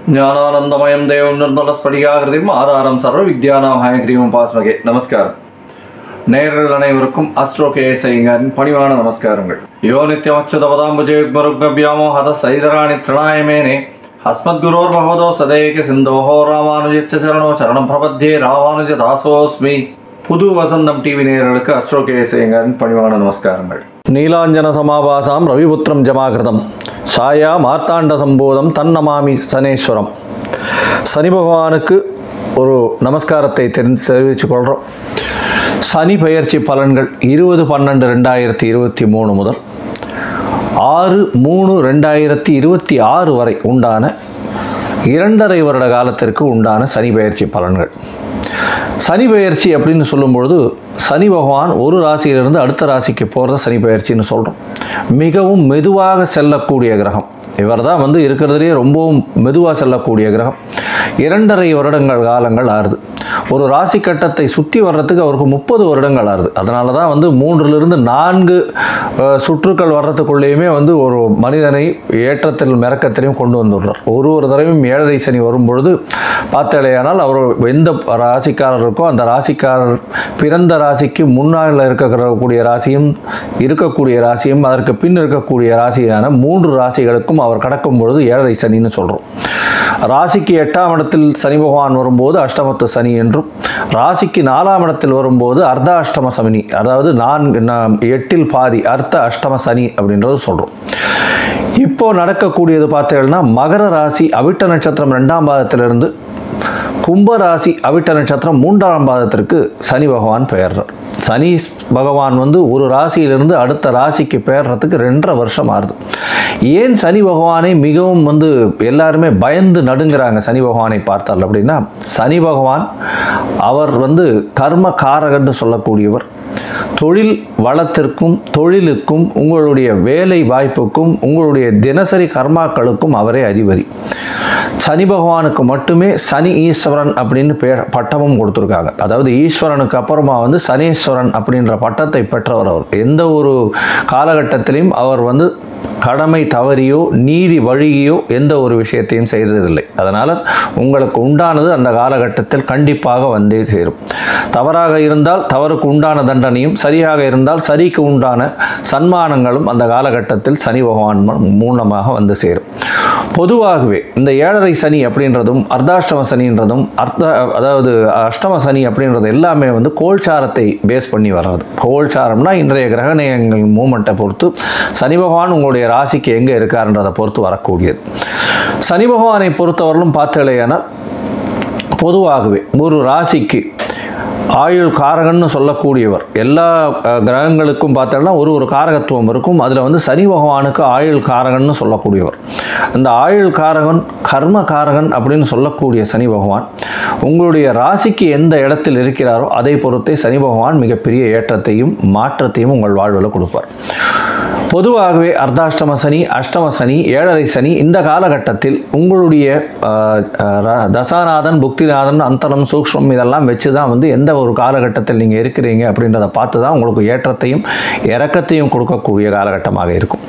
ಜ್ಞಾನಾನಂದಮಯಂ ದೇವಂ நிர்மலஸ்படிகாகிருதியும் ஆதாரம் சர்வ வித்யானாம் ஹயக்ரீவம் பாஸ்மகே நமஸ்காரம் நேயர்கள் அனைவருக்கும் அஸ்ட்ரோ கேஎஸ்ஐங்கரின் பணிவான நமஸ்காரங்கள் யோ நித்யம் அச்சுதபதாம்புஜயுக்மருக்மபியாமோ ஹத சைதராணி திருணாயமேனே அஸ்மத்குரோர் பகவதோ சதேக சிந்தோஹோ ராமானுஜச்ச சரணோ சரணம் பிரபத்தியே ராமானுஜ தாசோஸ்மி புது வசந்தம் டிவி நேயர்களுக்கு அஸ்ட்ரோ கேஎஸ்ஐங்கரின் பணிவான நமஸ்காரங்கள் நீலாஞ்சன சமாபாசாம் ரவிபுத்திரம் ஜமாகிருதம் சாயா மார்த்தாண்ட சம்போதம் தன்னமாமி சனேஸ்வரம் சனி பகவானுக்கு ஒரு நமஸ்காரத்தை தெரிந்து தெரிவித்துக் கொள்கிறோம் சனி பெயர்ச்சி பலன்கள் இருபது பன்னெண்டு ரெண்டாயிரத்தி இருபத்தி மூணு முதல் ஆறு மூணு ரெண்டாயிரத்தி இருபத்தி ஆறு வரை உண்டான இரண்டரை வருட காலத்திற்கு உண்டான சனி பெயர்ச்சி பலன்கள் சனி பெயர்ச்சி அப்படின்னு சொல்லும்பொழுது சனி பகவான் ஒரு ராசியிலிருந்து அடுத்த ராசிக்கு போகிறத சனி பெயர்ச்சின்னு சொல்கிறோம் மிகவும் மெதுவாக செல்லக்கூடிய கிரகம் இவர் தான் வந்து இருக்கிறதுலேயே ரொம்பவும் மெதுவாக செல்லக்கூடிய கிரகம் இரண்டரை வருடங்கள் காலங்கள் ஆறுது ஒரு ராசி கட்டத்தை சுற்றி வர்றதுக்கு அவருக்கு முப்பது வருடங்கள் ஆறுது அதனால தான் வந்து மூன்றிலிருந்து நான்கு அஹ், சுற்றுக்கள் வர்றதுக்குள்ளேயுமே வந்து ஒரு மனிதனை ஏற்றத்தில் மிரக்கத்திலையும் கொண்டு வந்துடுறார் ஒரு ஒரு தடவையும் ஏழரை சனி வரும்பொழுது பார்த்தாலேயானால் அவர் எந்த ராசிக்காரர் இருக்கோ அந்த ராசிக்காரர் பிறந்த ராசிக்கு முன்னால் இருக்கக்கூடிய ராசியும் இருக்கக்கூடிய ராசியும் அதற்கு பின் இருக்கக்கூடிய ராசியான மூன்று ராசிகளுக்கும் அவர் கடக்கும் பொழுது ஏழரை சனின்னு சொல்கிறோம் ராசிக்கு எட்டாம் இடத்தில் சனி பகவான் வரும்போது அஷ்டமத்து சனி என்றும் ராசிக்கு நாலாம் இடத்தில் வரும்போது அர்த்த அஷ்டம சனி அதாவது நான்கு நா- எட்டில் பாதி அர்த்த அஷ்டம சனி அப்படின்றது சொல்கிறோம் இப்போ நடக்கக்கூடியது பார்த்தீங்கன்னா மகர ராசி அவிட்ட நட்சத்திரம் ரெண்டாம் பாதத்திலிருந்து கும்ப ராசி அவிட்ட நட்சத்திரம் மூன்றாம் பாதத்திற்கு சனி பகவான் பெயர்றார் சனி பகவான் வந்து ஒரு ராசியிலிருந்து அடுத்த ராசிக்கு பெயர்றதுக்கு ரெண்டரை வருஷம் ஆகுது ஏன் சனி பகவானை மிகவும் வந்து எல்லாருமே பயந்து நடுங்கிறாங்க சனி பகவானை பார்த்தால் அப்படின்னா சனி பகவான் அவர் வந்து கர்ம காரகன்னு சொல்லக்கூடியவர் தொழில் வளத்திற்கும் தொழிலுக்கும் உங்களுடைய வேலை வாய்ப்புக்கும் உங்களுடைய தினசரி கர்மாக்களுக்கும் அவரே அதிபதி சனி பகவானுக்கு மட்டுமே சனி ஈஸ்வரன் அப்படின்னு பேர் பட்டமும் கொடுத்துருக்காங்க அதாவது ஈஸ்வரனுக்கு அப்புறமா வந்து சனீஸ்வரன் அப்படின்ற பட்டத்தை பெற்றவர் அவர் எந்த ஒரு காலகட்டத்திலையும் அவர் வந்து கடமை தவறியோ நீதி வழியோ எந்த ஒரு விஷயத்தையும் செய்ததில்லை அதனால் உங்களுக்கு உண்டானது அந்த காலகட்டத்தில் கண்டிப்பாக வந்தே சேரும் தவறாக இருந்தால் தவறுக்கு உண்டான தண்டனையும் சரியாக இருந்தால் சரிக்கு உண்டான சன்மானங்களும் அந்த காலகட்டத்தில் சனி பகவான் மூ- மூலமாக வந்து சேரும் பொதுவாகவே இந்த ஏழரை சனி அப்படின்றதும் அர்த்தாஷ்டம சனின்றதும் அர்த்த அதாவது அஷ்டம சனி அப்படின்றது எல்லாமே வந்து கோல்சாரத்தை பேஸ் பண்ணி வர்றது கோல்சாரம்னா இன்றைய கிரகணயங்கள் மூமெண்ட்டை பொறுத்து சனி பகவான் உங்களுடைய ராசிக்கு எங்கே இருக்காருன்றதை பொறுத்து வரக்கூடியது சனி பகவானை பொறுத்தவரையிலும் பார்த்தலையானால் பொதுவாகவே ஒரு ராசிக்கு ஆயுள் காரகன்னு சொல்லக்கூடியவர் எல்லா அஹ், கிரகங்களுக்கும் பார்த்தோம்னா ஒரு ஒரு காரகத்துவம் இருக்கும் அதில் வந்து சனி பகவானுக்கு ஆயுள் காரகன்னு சொல்லக்கூடியவர் அந்த ஆயுள் காரகன் கர்ம காரகன் அப்படின்னு சொல்லக்கூடிய சனி பகவான் உங்களுடைய ராசிக்கு எந்த இடத்தில் இருக்கிறாரோ அதை பொறுத்தே சனி பகவான் மிகப்பெரிய ஏற்றத்தையும் மாற்றத்தையும் உங்கள் வாழ்வில் கொடுப்பார் பொதுவாகவே அர்த்தாஷ்டம சனி அஷ்டம சனி ஏழரை சனி இந்த காலகட்டத்தில் உங்களுடைய ஆஹ், ஆஹ், ர- தசாநாதன் புக்திநாதன் அந்தரம் சூக்ஷ்மம் இதெல்லாம் வச்சு தான் வந்து எந்த ஒரு காலகட்டத்தில் நீங்கள் இருக்கிறீங்க அப்படின்றத பார்த்து தான் உங்களுக்கு ஏற்றத்தையும் இறக்கத்தையும் கொடுக்கக்கூடிய காலகட்டமாக இருக்கும்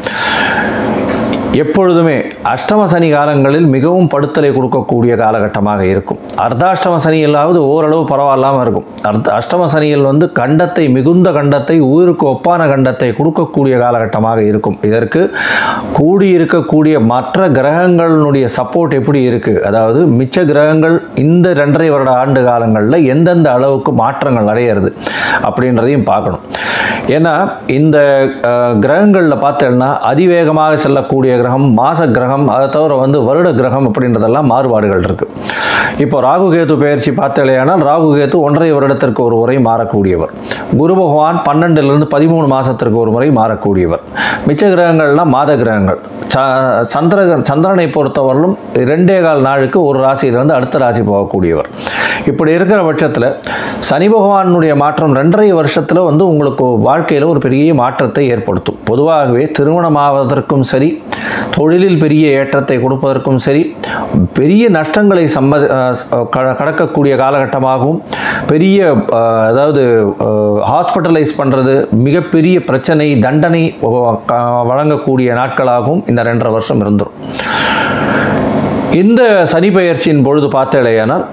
எப்பொழுதுமே அஷ்டம சனி காலங்களில் மிகவும் படுத்தலை கொடுக்கக்கூடிய காலகட்டமாக இருக்கும் அர்த்தாஷ்டம சனியிலாவது ஓரளவு பரவாயில்லாமல் இருக்கும் அர்த்த அஷ்டம சனியில் வந்து கண்டத்தை மிகுந்த கண்டத்தை உயிருக்கு ஒப்பான கண்டத்தை கொடுக்கக்கூடிய காலகட்டமாக இருக்கும் இதற்கு கூடியிருக்கக்கூடிய மற்ற கிரகங்களினுடைய சப்போர்ட் எப்படி இருக்குது அதாவது மிச்ச கிரகங்கள் இந்த ரெண்டரை வருட ஆண்டு காலங்களில் எந்தெந்த அளவுக்கு மாற்றங்கள் அடையிறது அப்படின்றதையும் பார்க்கணும் ஏன்னா இந்த அஹ், கிரகங்களில் பார்த்தேன்னா அதிவேகமாக செல்லக்கூடிய கிரகம் மாச கிரகம் அதை தவிர வந்து வருட கிரகம் அப்படின்றதெல்லாம் மாறுபாடுகள் இருக்குது இப்போ ராகு கேது பெயர்ச்சி பார்த்தலையானால் ராகு கேது ஒன்றரை வருடத்திற்கு ஒரு முறை மாறக்கூடியவர் குரு பகவான் பன்னெண்டுலேருந்து பதிமூணு மாதத்திற்கு ஒரு முறை மாறக்கூடியவர் மிச்ச கிரகங்கள்லாம் மாத கிரகங்கள் ச சந்திர சந்திரனை பொறுத்தவரையிலும் ரெண்டே கால் நாளுக்கு ஒரு ராசியிலிருந்து அடுத்த ராசி போகக்கூடியவர் இப்படி இருக்கிற பட்சத்தில் சனி பகவானுடைய மாற்றம் ரெண்டரை வருஷத்தில் வந்து உங்களுக்கு வாழ்க்கையில் ஒரு பெரிய மாற்றத்தை ஏற்படுத்தும் பொதுவாகவே திருமணமாவதற்கும் சரி தொழிலில் பெரிய ஏற்றத்தை கொடுப்பதற்கும் சரி பெரிய நஷ்டங்களை சம்மதி அஹ், க- கடக்கக்கூடிய காலகட்டமாகவும் பெரிய அஹ், அதாவது ஹாஸ்பிட்டலைஸ் பண்ணுறது மிகப்பெரிய பிரச்சனை தண்டனை அஹ், க- வழங்கக்கூடிய நாட்களாகவும் இந்த ரெண்டரை வருஷம் இருந்துரும் இந்த சனி பெயர்ச்சியின் பொழுது பார்த்தேலையானால்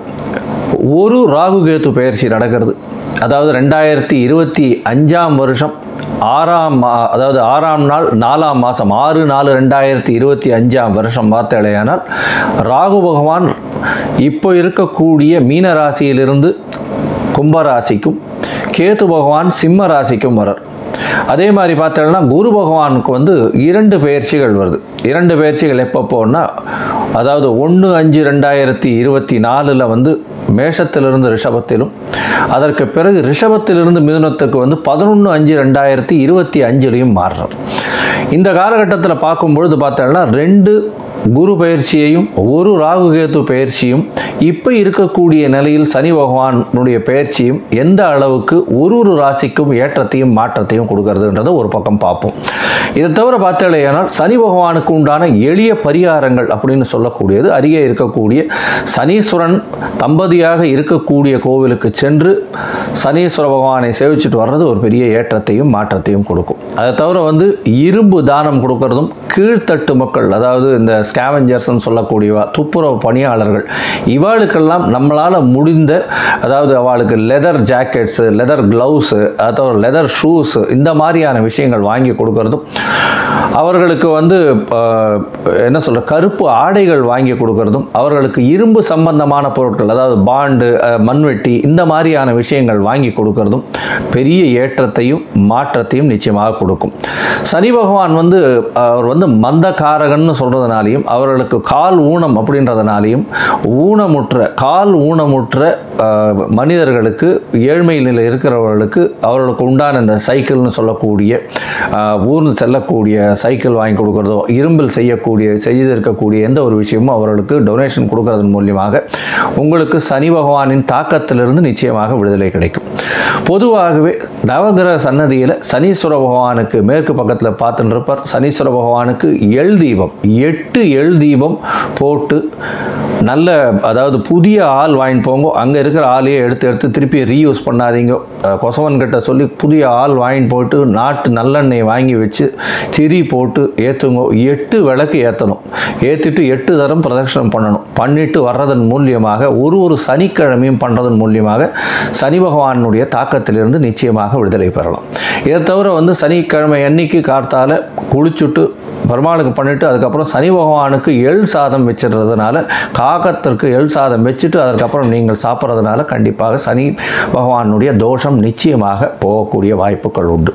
ஒரு ராகு கேது பெயர்ச்சி நடக்கிறது அதாவது ரெண்டாயிரத்தி இருபத்தி அஞ்சாம் வருஷம் ஆறாம் மா அதாவது ஆறாம் நாள் நாலாம் மாதம் ஆறு நாலு ரெண்டாயிரத்தி இருபத்தி அஞ்சாம் வருஷம் பார்த்தேலையானால் ராகு பகவான் இப்போ இருக்கக்கூடிய மீன ராசியிலிருந்து கும்பராசிக்கும் கேது பகவான் சிம்ம ராசிக்கும் வரார் அதே மாதிரி பார்த்தோம்னா குரு பகவானுக்கு வந்து இரண்டு பயிற்சிகள் வருது இரண்டு பயிற்சிகள் எப்போ போனா அதாவது ஒன்று அஞ்சு ரெண்டாயிரத்தி இருபத்தி நாலில் வந்து மேஷத்திலிருந்து ரிஷபத்திலும் அதற்கு பிறகு ரிஷபத்திலிருந்து மிதுனத்துக்கு வந்து பதினொன்று அஞ்சு ரெண்டாயிரத்தி இருபத்தி அஞ்சுலையும் மாறுறார் இந்த காலகட்டத்தில் பார்க்கும்பொழுது பார்த்தோம்னா ரெண்டு குரு பயிற்சியையும் ஒரு ராகு கேது பயிற்சியும் இப்போ இருக்கக்கூடிய நிலையில் சனி பகவானுடைய பயிற்சியும் எந்த அளவுக்கு ஒரு ஒரு ராசிக்கும் ஏற்றத்தையும் மாற்றத்தையும் கொடுக்கறதுன்றதை ஒரு பக்கம் பார்ப்போம் இதை தவிர பார்த்தேனால் சனி பகவானுக்கு உண்டான எளிய பரிகாரங்கள் அப்படின்னு சொல்லக்கூடியது அருகே இருக்கக்கூடிய சனீஸ்வரன் தம்பதியாக இருக்கக்கூடிய கோவிலுக்கு சென்று சனீஸ்வர பகவானை சேவிச்சுட்டு வர்றது ஒரு பெரிய ஏற்றத்தையும் மாற்றத்தையும் கொடுக்கும் அதை தவிர வந்து இரும்பு தானம் கொடுக்கறதும் கீழ்த்தட்டு மக்கள் அதாவது இந்த ஸ்கேவஞ்சர்ஸ்னு சொல்லக்கூடியவா துப்புரவு பணியாளர்கள் இவாளுக்கெல்லாம் நம்மளால் முடிந்த அதாவது அவளுக்கு லெதர் ஜாக்கெட்ஸு லெதர் க்ளவுஸு அதாவது லெதர் ஷூஸு இந்த மாதிரியான விஷயங்கள் வாங்கி கொடுக்கறதும் அவர்களுக்கு வந்து ஆஹ், என்ன சொல்ற கருப்பு ஆடைகள் வாங்கி கொடுக்கறதும் அவர்களுக்கு இரும்பு சம்பந்தமான பொருட்கள் அதாவது பாண்டு அஹ், மண்வெட்டி இந்த மாதிரியான விஷயங்கள் வாங்கி கொடுக்கறதும் பெரிய ஏற்றத்தையும் மாற்றத்தையும் நிச்சயமாக கொடுக்கும் சனி பகவான் வந்து அவர் வந்து மந்தகாரகன்னு சொல்றதுனாலையும் அவர்களுக்கு கால் ஊனம் அப்படின்றதுனாலையும் ஊனமுற்ற கால் ஊனமுற்ற ஆஹ், மனிதர்களுக்கு ஏழ்மை நிலை இருக்கிறவர்களுக்கு அவர்களுக்கு உண்டான இந்த சைக்கிள்னு சொல்லக்கூடிய ஆஹ், ஊர்ந்து செல்லக்கூடிய சைக்கிள் வாங்கி கொடுக்கறதோ இரும்பில் செய்யக்கூடிய செய்திருக்கக்கூடிய எந்த ஒரு விஷயமும் அவர்களுக்கு டொனேஷன் கொடுக்கறதன் மூலியமாக உங்களுக்கு சனி பகவானின் தாக்கத்திலிருந்து நிச்சயமாக விடுதலை கிடைக்கும் பொதுவாகவே நவகிரக சன்னதியில் சனீஸ்வர பகவானுக்கு மேற்கு பக்கத்தில் பார்த்துட்டு இருப்பார் சனீஸ்வர பகவானுக்கு எள் தீபம் எட்டு எள் தீபம் போட்டு நல்ல அதாவது புதிய ஆள் வாங்கிட்டு போங்க அங்கே இருக்கிற ஆளையே எடுத்து எடுத்து திருப்பி ரீயூஸ் பண்ணாதீங்க அஹ் கொசவன் கிட்ட சொல்லி புதிய ஆள் வாங்கிட்டு போட்டு நாட்டு நல்லெண்ணெய் வாங்கி வச்சு திரி போட்டு ஏற்றுங்க எட்டு விளக்கு ஏற்றணும் ஏற்றிட்டு எட்டு தரம் பிரதட்சணம் பண்ணணும் பண்ணிட்டு வர்றதன் மூலியமாக ஒரு ஒரு சனிக்கிழமையும் பண்ணுறதன் மூலியமாக சனி பகவானுடைய தாக்கத்திலிருந்து நிச்சயமாக விடுதலை பெறலாம் இதை தவிர வந்து சனிக்கிழமை அன்னைக்கு கார்த்தால குளிச்சுட்டு பெருமாளுக்கு பண்ணிட்டு அதுக்கப்புறம் சனி பகவானுக்கு எள் சாதம் வச்சிடுறதுனால காகத்திற்கு எள் சாதம் வச்சுட்டு அதுக்கப்புறம் நீங்கள் சாப்பிட்றதுனால கண்டிப்பாக சனி பகவானுடைய தோஷம் நிச்சயமாக போகக்கூடிய வாய்ப்புகள் உண்டு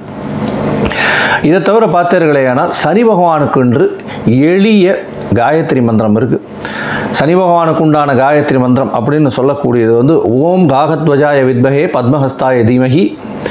இதை தவிர பார்த்தீர்களேயானால் சனி பகவானுக்கென்று எளிய காயத்ரி மந்திரம் இருக்கு சனி பகவானுக்கு உண்டான காயத்ரி மந்திரம் அப்படின்னு சொல்லக்கூடியது வந்து ஓம் காகத்வஜாய வித்மகே பத்மஹஸ்தாய தீமகி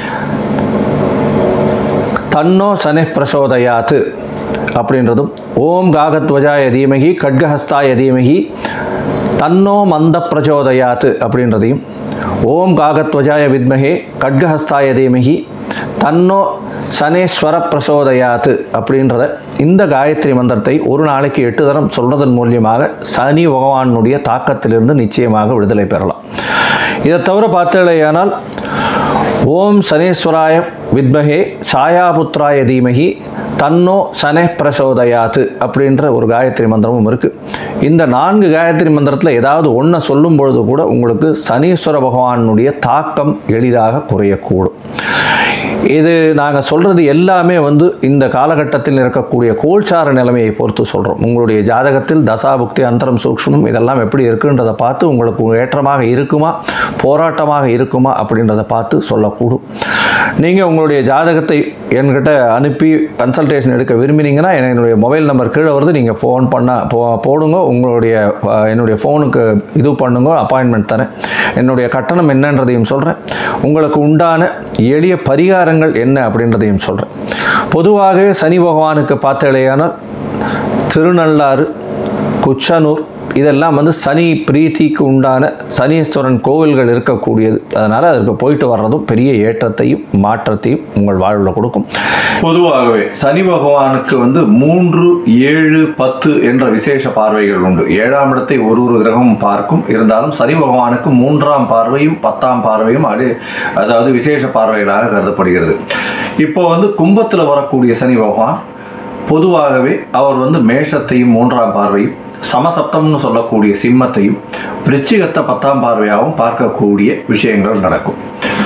தன்னோ சனி பிரசோதயாத்து அப்படின்றதும் ஓம் காகத்வஜாய தீமகி கட்கஹஸ்தாய தீமகி தன்னோ மந்த பிரச்சோதயாத்து அப்படின்றதையும் ஓம் காகத்வஜாய வித்மகே கட்கஹஸ்தாய தீமகி தன்னோ சனேஸ்வர பிரசோதயாத்து அப்படின்றத இந்த காயத்ரி மந்திரத்தை ஒரு நாளைக்கு எட்டு தரம் சொல்றதன் மூலியமாக சனி பகவானுடைய தாக்கத்திலிருந்து நிச்சயமாக விடுதலை பெறலாம் இதை தவிர பார்த்தீங்களேயானால் ஓம் சனீஸ்வராய வித்மகே சாயாபுத்ராய தீமகி தன்னோ சனே பிரசோதயாத்து அப்படின்ற ஒரு காயத்ரி மந்திரமும் இருக்குது இந்த நான்கு காயத்ரி மந்திரத்தில் ஏதாவது ஒன்றை சொல்லும் பொழுது கூட உங்களுக்கு சனீஸ்வர பகவானுடைய தாக்கம் எளிதாக குறையக்கூடும் இது நாங்கள் சொல்கிறது எல்லாமே வந்து இந்த காலகட்டத்தில் இருக்கக்கூடிய கோல்சார நிலைமையை பொறுத்து சொல்கிறோம் உங்களுடைய ஜாதகத்தில் தசாபுக்தி அந்தரம் சூக்ஷ்மம் இதெல்லாம் எப்படி இருக்குன்றதை பார்த்து உங்களுக்கு ஏற்றமாக இருக்குமா போராட்டமாக இருக்குமா அப்படின்றத பார்த்து சொல்லக்கூடும் நீங்கள் உங்களுடைய ஜாதகத்தை என்கிட்ட அனுப்பி கன்சல்டேஷன் எடுக்க விரும்பினீங்கன்னா என்னுடைய மொபைல் நம்பர் கீழே வருது நீங்கள் ஃபோன் பண்ண போ போடுங்க உங்களுடைய அஹ், என்னுடைய ஃபோனுக்கு இது பண்ணுங்க அப்பாயின்மெண்ட் தரேன் என்னுடைய கட்டணம் என்னன்றதையும் சொல்கிறேன் உங்களுக்கு உண்டான எளிய பரிகாரங்கள் என்ன அப்படின்றதையும் சொல்கிறேன் பொதுவாகவே சனி பகவானுக்கு பார்த்தேலையானால் திருநள்ளாறு குச்சனூர் இதெல்லாம் வந்து சனி பிரீத்திக்கு உண்டான சனீஸ்வரன் கோவில்கள் இருக்கக்கூடியது அதனால் அதற்கு போயிட்டு வர்றதும் பெரிய ஏற்றத்தையும் மாற்றத்தையும் உங்கள் வாழ்வில் கொடுக்கும் பொதுவாகவே சனி பகவானுக்கு வந்து மூன்று ஏழு பத்து என்ற விசேஷ பார்வைகள் உண்டு ஏழாம் இடத்தை ஒரு ஒரு கிரகமும் பார்க்கும் இருந்தாலும் சனி பகவானுக்கு மூன்றாம் பார்வையும் பத்தாம் பார்வையும் அடி அதாவது விசேஷ பார்வைகளாக கருதப்படுகிறது இப்போ வந்து கும்பத்தில் வரக்கூடிய சனி பகவான் பொதுவாகவே அவர் வந்து மேஷத்தையும் மூன்றாம் பார்வையும் சமசப்தம்னு சொல்லக்கூடிய சிம்மத்தையும் விருச்சிகத்தை பத்தாம் பார்வையாகவும் பார்க்கக்கூடிய விஷயங்கள் நடக்கும்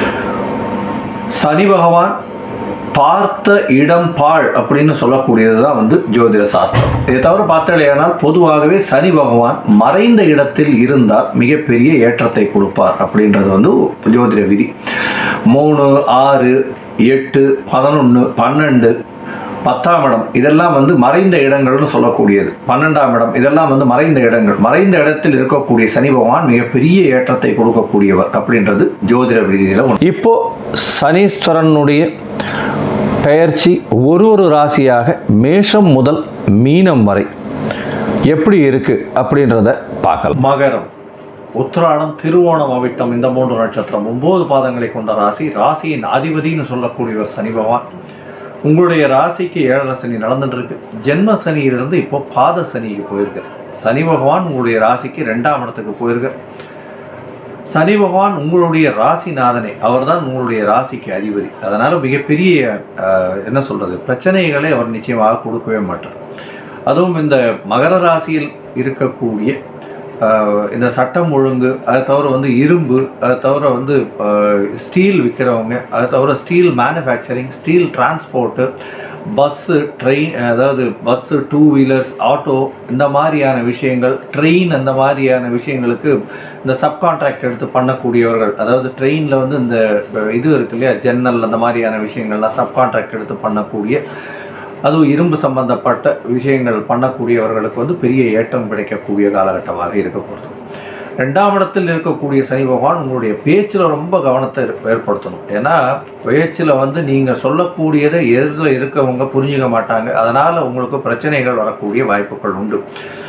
சனி பகவான் பார்த்த இடம் பாழ் அப்படின்னு சொல்லக்கூடியது தான் வந்து ஜோதிட சாஸ்திரம் இதை தவிர பார்த்தாலேயானால் பொதுவாகவே சனி பகவான் மறைந்த இடத்தில் இருந்தால் மிகப்பெரிய ஏற்றத்தை கொடுப்பார் அப்படின்றது வந்து ஜோதிட விதி மூணு ஆறு எட்டு பதினொன்று பன்னெண்டு பத்தாம் இடம் இதெல்லாம் வந்து மறைந்த இடங்கள்னு சொல்லக்கூடியது பன்னெண்டாம் இடம் இதெல்லாம் வந்து மறைந்த இடங்கள் மறைந்த இடத்தில் இருக்கக்கூடிய சனி பகவான் மிகப்பெரிய ஏற்றத்தை கொடுக்கக்கூடியவர் அப்படின்றது ஜோதிட விதியில ஒன்று இப்போ சனீஸ்வரனுடைய பெயர்ச்சி ஒரு ஒரு ராசியாக மேஷம் முதல் மீனம் வரை எப்படி இருக்கு அப்படின்றத பார்க்கலாம் மகரம் உத்திராடம் திருவோணம் அவிட்டம் இந்த மூன்று நட்சத்திரம் ஒன்பது பாதங்களை கொண்ட ராசி ராசியின் அதிபதினு சொல்லக்கூடியவர் சனி பகவான் உங்களுடைய ராசிக்கு ஏழரை சனி நடந்துட்டு இருக்கு ஜென்ம சனியிலிருந்து இப்போ பாத சனிக்கு போயிருக்கு சனி பகவான் உங்களுடைய ராசிக்கு ரெண்டாம் இடத்துக்கு போயிருக்கு சனி பகவான் உங்களுடைய ராசிநாதனே அவர்தான் உங்களுடைய ராசிக்கு அதிபதி அதனால மிகப்பெரிய அஹ், என்ன சொல்றது பிரச்சனைகளை அவர் நிச்சயமாக கொடுக்கவே மாட்டார் அதுவும் இந்த மகர ராசியில் இருக்கக்கூடிய அஹ், இந்த சட்டம் ஒழுங்கு அதை தவிர வந்து இரும்பு அதை தவிர வந்து ஸ்டீல் விற்கிறவங்க அதை தவிர steel manufacturing steel transport bus train அதாவது பஸ்ஸு டூ வீலர்ஸ் ஆட்டோ இந்த மாதிரியான விஷயங்கள் ட்ரெயின் அந்த மாதிரியான விஷயங்களுக்கு இந்த சப்கான்ட்ராக்ட் எடுத்து பண்ணக்கூடியவர்கள் அதாவது ட்ரெயினில் வந்து இந்த இது இருக்கு இல்லையா ஜன்னல் அந்த மாதிரியான விஷயங்கள்லாம் சப்கான்ட்ராக்ட் எடுத்து பண்ணக்கூடிய அதுவும் இரும்பு சம்பந்தப்பட்ட விஷயங்கள் பண்ணக்கூடியவர்களுக்கு வந்து பெரிய ஏற்றம் கிடைக்கக்கூடிய காலகட்டமாக இருக்க போகிறது ரெண்டாம் இடத்தில் இருக்கக்கூடிய சனி பகவான் உங்களுடைய பேச்சில் ரொம்ப கவனத்தை ஏற்- ஏற்படுத்தணும் ஏன்னா பேச்சில் வந்து நீங்கள் சொல்லக்கூடியதை எதிரில் இருக்கவங்க புரிஞ்சுக்க மாட்டாங்க அதனால் உங்களுக்கு பிரச்சனைகள் வரக்கூடிய வாய்ப்புகள் உண்டு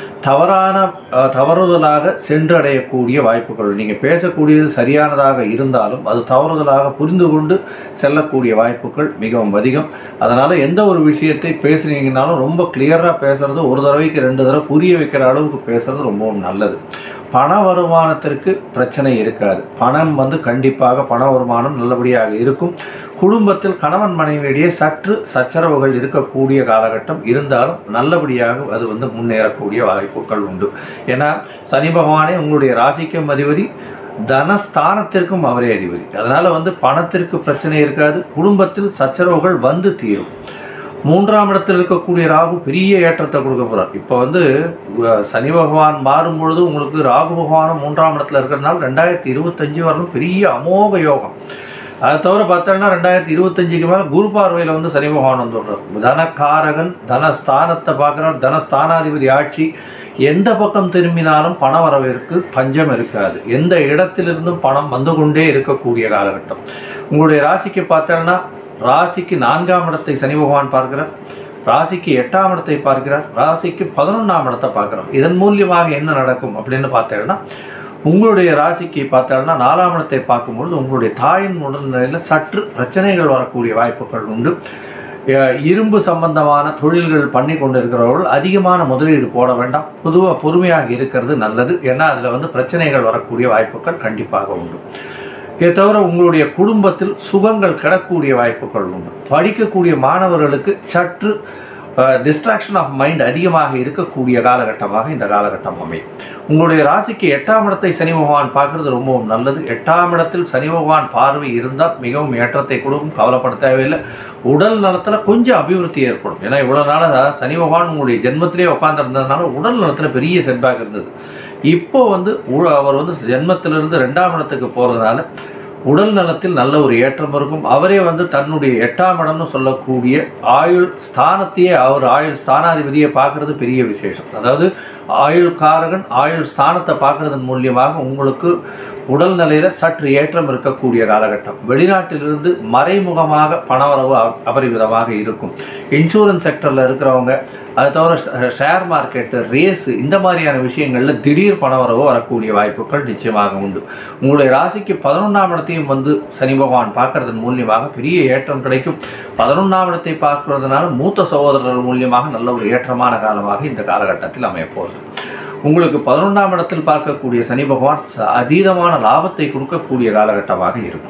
தவறான அஹ், தவறுதலாக சென்றடையக்கூடிய வாய்ப்புகள் நீங்கள் பேசக்கூடியது சரியானதாக இருந்தாலும் அது தவறுதலாக புரிந்து கொண்டு செல்லக்கூடிய வாய்ப்புகள் மிகவும் அதிகம் அதனால் எந்த ஒரு விஷயத்தை பேசுனீங்கனாலும் ரொம்ப கிளியராக பேசுறது ஒரு தடவைக்கு ரெண்டு தடவை புரிய வைக்கிற அளவுக்கு பேசுறது ரொம்பவும் நல்லது பண வருமானத்திற்கு பிரச்சனை இருக்காது பணம் வந்து கண்டிப்பாக பண வருமானம் நல்லபடியாக இருக்கும் குடும்பத்தில் கணவன் மனைவியிடையே சற்று சச்சரவுகள் இருக்கக்கூடிய காலகட்டம் இருந்தாலும் நல்லபடியாக அது வந்து முன்னேறக்கூடிய வாய்ப்புகள் உண்டு ஏன்னா சனி பகவானே உங்களுடைய ராசிக்கும் அதிபதி தனஸ்தானத்திற்கும் அவரே அதிபதி அதனால் வந்து பணத்திற்கு பிரச்சனை இருக்காது குடும்பத்தில் சச்சரவுகள் வந்து தீரும் மூன்றாம் இடத்தில் இருக்கக்கூடிய ராகு பெரிய ஏற்றத்தை கொடுக்க போறார் இப்போ வந்து அஹ், சனி பகவான் மாறும் பொழுது உங்களுக்கு ராகு பகவானும் மூன்றாம் இடத்துல இருக்கிறதுனால ரெண்டாயிரத்தி இருபத்தஞ்சு வரலும் பெரிய அமோக யோகம் அதை தவிர பார்த்தோம்னா ரெண்டாயிரத்தி இருபத்தஞ்சுக்கு மேலே குரு பார்வையில் வந்து சனி பகவான் வந்து விடுறார் தனக்காரகன் தனஸ்தானத்தை பார்க்குறார் தனஸ்தானாதிபதி ஆட்சி எந்த பக்கம் திரும்பினாலும் பண வரவிற்கு பஞ்சம் இருக்காது எந்த இடத்திலிருந்தும் பணம் வந்து கொண்டே இருக்கக்கூடிய காலகட்டம் உங்களுடைய ராசிக்கு பார்த்தோம்னா ராசிக்கு நான்காம் இடத்தை சனி பகவான் பார்க்கிறார் ராசிக்கு எட்டாம் இடத்தை பார்க்கிறார் ராசிக்கு பதினொன்றாம் இடத்தை பார்க்கிறார் இதன் மூலியமாக என்ன நடக்கும் அப்படின்னு பார்த்தேன்னா உங்களுடைய ராசிக்கு பார்த்தாலும் நாலாம் இடத்தை பார்க்கும்பொழுது உங்களுடைய தாயின் உடல்நிலையில் சற்று பிரச்சனைகள் வரக்கூடிய வாய்ப்புகள் உண்டு அஹ் இரும்பு சம்பந்தமான தொழில்கள் பண்ணி கொண்டு இருக்கிறவர்கள் அதிகமான முதலீடு போட வேண்டாம் பொதுவாக பொறுமையாக இருக்கிறது நல்லது ஏன்னா அதில் வந்து பிரச்சனைகள் வரக்கூடிய வாய்ப்புகள் கண்டிப்பாக உண்டு இதை தவிர உங்களுடைய குடும்பத்தில் சுகங்கள் கிடக்கூடிய வாய்ப்புகள் உண்டு படிக்கக்கூடிய மாணவர்களுக்கு சற்று டிஸ்ட்ராக்ஷன் ஆஃப் மைண்ட் அதிகமாக இருக்கக்கூடிய காலகட்டமாக இந்த காலகட்டம் அமையும் உங்களுடைய ராசிக்கு எட்டாம் இடத்தை சனி பகவான் பார்க்கறது ரொம்பவும் நல்லது எட்டாம் இடத்தில் சனி பகவான் பார்வை இருந்தால் மிகவும் ஏற்றத்தை கொடுக்கும் கவலைப்பட தேவையில்லை உடல் நலத்தில் கொஞ்சம் அபிவிருத்தி ஏற்படும் ஏன்னா இவ்வளோ நாளாக சனி பகவான் உங்களுடைய ஜென்மத்திலே உட்காந்துருந்ததுனால உடல் நலத்தில் பெரிய செட்பேக் இருந்தது இப்போ வந்து உ- அவர் வந்து ஜென்மத்திலிருந்து ரெண்டாம் இடத்துக்கு போகிறதுனால உடல் நலத்தில் நல்ல ஒரு ஏற்றம் இருக்கும் அவரே வந்து தன்னுடைய எட்டாம் இடம்னு சொல்லக்கூடிய ஆயுள் ஸ்தானத்தையே அவர் ஆயுள் ஸ்தானாதிபதியை பார்க்கறது பெரிய விசேஷம் அதாவது ஆயுள் காரகன் ஆயுள் ஸ்தானத்தை பார்க்கறதன் மூலியமாக உங்களுக்கு உடல் நிலையில் சற்று ஏற்றம் இருக்கக்கூடிய காலகட்டம் வெளிநாட்டிலிருந்து மறைமுகமாக பணவரவு அ- அபரிமிதமாக இருக்கும் இன்சூரன்ஸ் செக்டரில் இருக்கிறவங்க அது தவிர ஷ- ஷேர் மார்க்கெட்டு ரேஸு இந்த மாதிரியான விஷயங்களில் திடீர் பணவரவு வரக்கூடிய வாய்ப்புகள் நிச்சயமாக உண்டு உங்களுடைய ராசிக்கு பதினொன்றாம் இடத்தையும் வந்து சனி பகவான் பார்க்கறதன் மூலியமாக பெரிய ஏற்றம் கிடைக்கும் பதினொன்றாம் இடத்தை பார்க்கறதுனால மூத்த சகோதரர்கள் மூலியமாக நல்ல ஒரு ஏற்றமான காலமாக இந்த காலகட்டத்தில் அமையப்போகுது உங்களுக்கு பதினொன்றாம் இடத்தில் பார்க்கக்கூடிய சனி பகவான் ச- அதீதமான லாபத்தை கொடுக்கக்கூடிய காலகட்டமாக இருக்கும்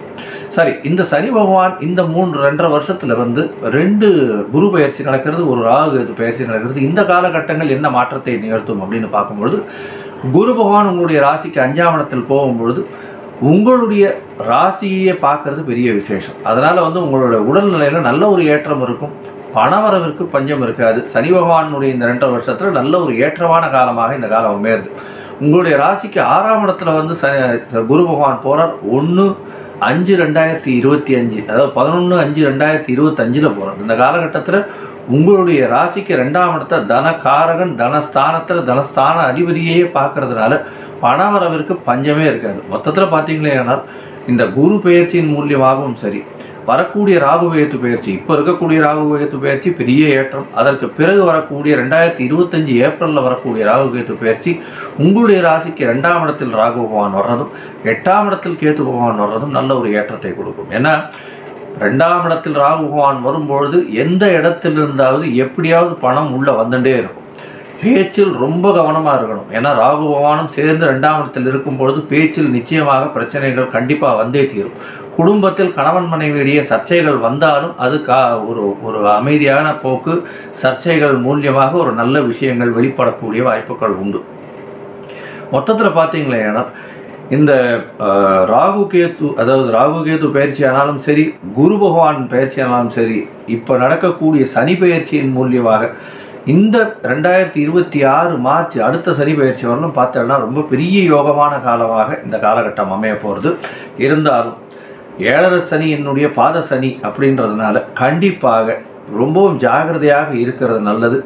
சரி இந்த சனி பகவான் இந்த மூன்று ரெண்டரை வருஷத்துல வந்து ரெண்டு குரு பயிற்சி நடக்கிறது ஒரு ராகு கேது பயிற்சி நடக்கிறது இந்த காலகட்டங்கள் என்ன மாற்றத்தை நிகழ்த்தும் அப்படின்னு பார்க்கும்பொழுது குரு பகவான் உங்களுடைய ராசிக்கு அஞ்சாம் இடத்தில் போகும்பொழுது உங்களுடைய ராசியை பார்க்கறது பெரிய விசேஷம் அதனால் வந்து உங்களுடைய உடல்நிலையில் நல்ல ஒரு ஏற்றம் இருக்கும் பணவரவிற்கு பஞ்சம் இருக்காது சனி பகவானுடைய இந்த ரெண்டரை வருஷத்தில் நல்ல ஒரு ஏற்றமான காலமாக இந்த காலம் அமையிறது உங்களுடைய ராசிக்கு ஆறாம் இடத்துல வந்து ச குரு பகவான் போகிறார் ஒன்று அஞ்சு ரெண்டாயிரத்தி இருபத்தி அஞ்சு அதாவது பதினொன்று அஞ்சு ரெண்டாயிரத்தி இருபத்தஞ்சில் போகிறார் இந்த காலகட்டத்தில் உங்களுடைய ராசிக்கு ரெண்டாம் இடத்த தனகாரகன் தனஸ்தானத்தில் தனஸ்தான அதிபதியே பார்க்கறதுனால பணவரவிற்கு பஞ்சமே இருக்காது மொத்தத்தில் பார்த்தீங்களே ஆனால் இந்த குரு பெயர்ச்சியின் மூலியமாகவும் சரி வரக்கூடிய ராகு வேத்து பயிற்சி இப்போ இருக்கக்கூடிய ராகு வேத்து பயிற்சி பெரிய ஏற்றம் அதற்கு பிறகு வரக்கூடிய ரெண்டாயிரத்தி இருபத்தஞ்சு ஏப்ரலில் வரக்கூடிய ராகு கேத்து பயிற்சி உங்களுடைய ராசிக்கு ரெண்டாம் இடத்தில் ராகு பகவான் வர்றதும் எட்டாம் இடத்தில் கேத்து பகவான் வர்றதும் நல்ல ஒரு ஏற்றத்தை கொடுக்கும் ஏன்னா ரெண்டாம் இடத்தில் ராகு பகவான் வரும்பொழுது எந்த இடத்திலிருந்தாவது எப்படியாவது பணம் உள்ள வந்துட்டே இருக்கும் பேச்சில் ரொம்ப கவனமாக இருக்கணும் ஏன்னா ராகு பகவானும் சேர்ந்து ரெண்டாம் இடத்தில் இருக்கும் பொழுது பேச்சில் நிச்சயமாக பிரச்சனைகள் கண்டிப்பாக வந்தே தீரும் குடும்பத்தில் கணவன் மனைவியிடையே சர்ச்சைகள் வந்தாலும் அது கா ஒரு ஒரு அமைதியான போக்கு சர்ச்சைகள் மூலியமாக ஒரு நல்ல விஷயங்கள் வெளிப்படக்கூடிய வாய்ப்புகள் உண்டு மொத்தத்தில் பார்த்தீங்களே ஏன்னா இந்த அஹ், ராகு கேத்து அதாவது ராகு கேத்து பயிற்சி ஆனாலும் சரி குரு பகவான் பயிற்சி ஆனாலும் சரி இப்போ நடக்கக்கூடிய சனி பயிற்சியின் மூலியமாக இந்த ரெண்டாயிரத்தி இருபத்தி ஆறு மார்ச் அடுத்த சனி பயிற்சி வரலும் பார்த்தோம்னா ரொம்ப பெரிய யோகமான காலமாக இந்த காலகட்டம் அமைய போகிறது இருந்தாலும் ஏழரை சனி என்னுடைய பாத சனி அப்படின்றதுனால கண்டிப்பாக ரொம்பவும் ஜாகிரதையாக இருக்கிறது நல்லது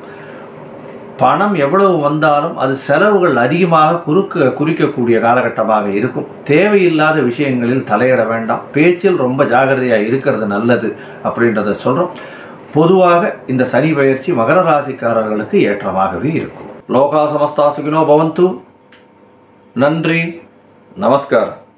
பணம் எவ்வளவு வந்தாலும் அது செலவுகள் அதிகமாக குறுக்க குறிக்கக்கூடிய காலகட்டமாக இருக்கும் தேவையில்லாத விஷயங்களில் தலையிட வேண்டாம் பேச்சில் ரொம்ப ஜாகிரதையாக இருக்கிறது நல்லது அப்படின்றத சொல்கிறோம் பொதுவாக இந்த சனி பயிற்சி மகர ராசிக்காரர்களுக்கு ஏற்றமாகவே இருக்கும் லோகா சமஸ்தா சுகினோ பவந்து நன்றி நமஸ்காரம்